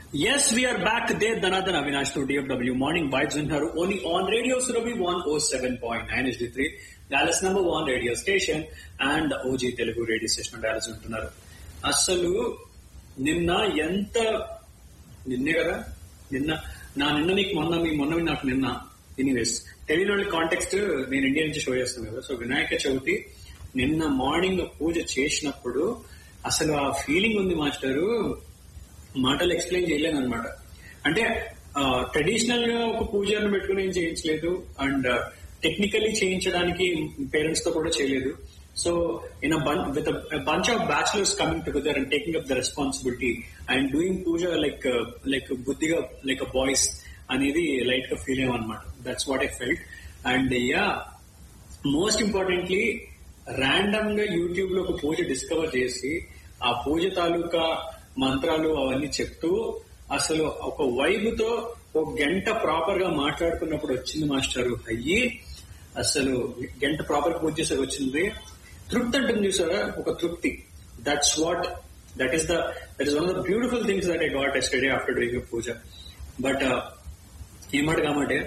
Yes, we are back. Dev Dhanadhan Avinash to DFW Morning Vibes in her only on Radio Surabhi 107.9 HD3, Dallas number one radio station and the OG Telugu radio station Dallas ఉంటున్నారు అసలు నిన్న ఎంత నిన్నే కదా నిన్న నా నిన్న నీకు మొన్న మీ మొన్న నాకు నిన్న ఎనీవేస్ తెలియని వాళ్ళ కాంటెక్స్ట్ నేను ఇండియా నుంచి షో చేస్తాను కదా సో వినాయక చవితి నిన్న మార్నింగ్ పూజ చేసినప్పుడు అసలు ఆ ఫీలింగ్ ఉంది మాస్టరు మాటలు ఎక్స్ప్లెయిన్ చేయలేను అనమాట అంటే ట్రెడిషనల్ గా ఒక పూజను పెట్టుకుని ఏం చేయించలేదు అండ్ టెక్నికలీ చేయించడానికి పేరెంట్స్ తో కూడా చేయలేదు so in with bunch of bachelors coming together and taking up the responsibility and doing puja like like బుద్ధిగా లైక్ అ బాయ్స్ అనేది లైట్ గా ఫీల్ అయ్యామన్నమాట that's what I felt and yeah most importantly random గా YouTube లో ఒక పూజ discover చేసి ఆ పూజ తాలూకా మంత్రాలు అవన్నీ చెప్తూ అసలు ఒక వైబ్ తో ఒక గంట ప్రాపర్ గా మాట్లాడుకున్నప్పుడు వచ్చింది మాస్టర్ అయ్యి అసలు గంట ప్రాపర్ పూజ చేసే వచ్చింది తృప్తి అంటుంది చూసారా ఒక తృప్తి that's what that is the that is one of the beautiful things that I got yesterday after doing puja but ఈ మాట కామంటే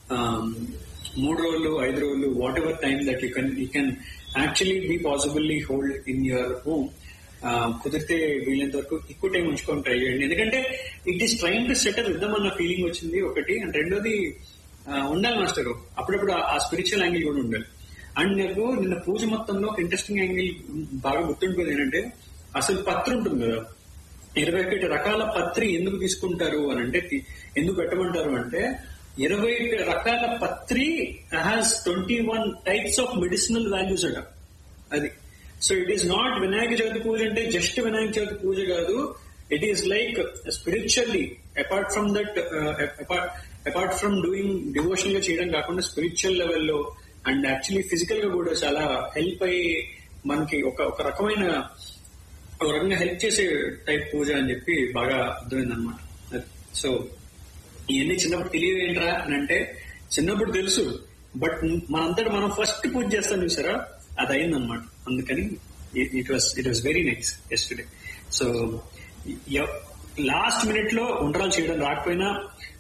మూడు రోజులు ఐదు రోజులు whatever time that you can you can actually be possibly hold in your home కుదిరితే వీలైనంత వరకు ఎక్కువ టైం ఉంచుకొని ట్రై చేయండి ఎందుకంటే it is trying to settle ఇద్దాం అన్న ఫీలింగ్ వచ్చింది ఒకటి అండ్ రెండోది ఉండాలి మాస్టర్ అప్పుడప్పుడు ఆ స్పిరిచువల్ యాంగిల్ కూడా ఉండాలి అండ్ నాకు నిన్న పూజ మొత్తంలో ఒక ఇంట్రెస్టింగ్ యాంగిల్ బాగా గుర్తుండిపోయింది ఏంటంటే అసలు పత్రి ఉంటుంది కదా ఇరవై ఒకటి రకాల పత్రి ఎందుకు తీసుకుంటారు అని అంటే ఎందుకు పెట్టమంటారు అంటే ఇరవై రకాల పత్రి has twenty one types of medicinal values అట అది so it is not Vinayaka Chavithi puja అంటే జస్ట్ వినాయక చవితి పూజ కాదు it is like spiritually apart from that apart from doing devotion గా చేయడం కాకుండా స్పిరిచువల్ లెవెల్లో అండ్ యాక్చువల్లీ ఫిజికల్ గా కూడా చాలా హెల్ప్ అయ్యి మనకి ఒక ఒక రకమైన ఒక రకంగా హెల్ప్ చేసే టైప్ పూజ అని చెప్పి బాగా అర్థమైంది అనమాట సో ఇవన్నీ చిన్నప్పుడు తెలియదు ఏంట్రా అని అంటే చిన్నప్పుడు తెలుసు బట్ మనంతటా మనం ఫస్ట్ పూజ చేస్తాం చూసారా అది అయిందనమాట అందుకని it was it was very nice yesterday so last minute లో ఉండ్రాలు చేయడం రాకపోయినా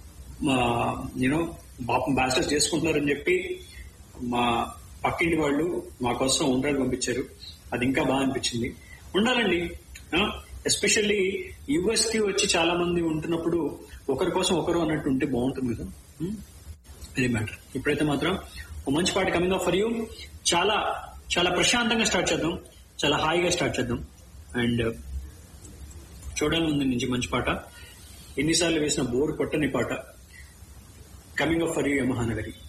యూనో బ్యాచిలర్స్ చేసుకుంటున్నారని చెప్పి మా పక్కింటి వాళ్ళు మా కోసం ఉండ్రాలు పంపించారు అది ఇంకా బాగా అనిపించింది ఉండాలండి ఎస్పెషల్లీ యుఎస్ కి వచ్చి చాలా మంది ఉంటున్నప్పుడు ఒకరి కోసం ఒకరు అన్నట్టు ఉంటే బాగుంటుంది కదా అది మ్యాటర్ ఇప్పుడైతే మాత్రం ఒక మంచి పాట కమింగ్ ఆఫ్ ఫర్ యూ చాలా చాలా ప్రశాంతంగా స్టార్ట్ చేద్దాం చాలా హాయిగా స్టార్ట్ చేద్దాం అండ్ చూడాలని ఉంది నుంచి మంచి పాట ఎన్నిసార్లు వేసిన బోర్ కొట్టని పాట coming off for you Mahanagari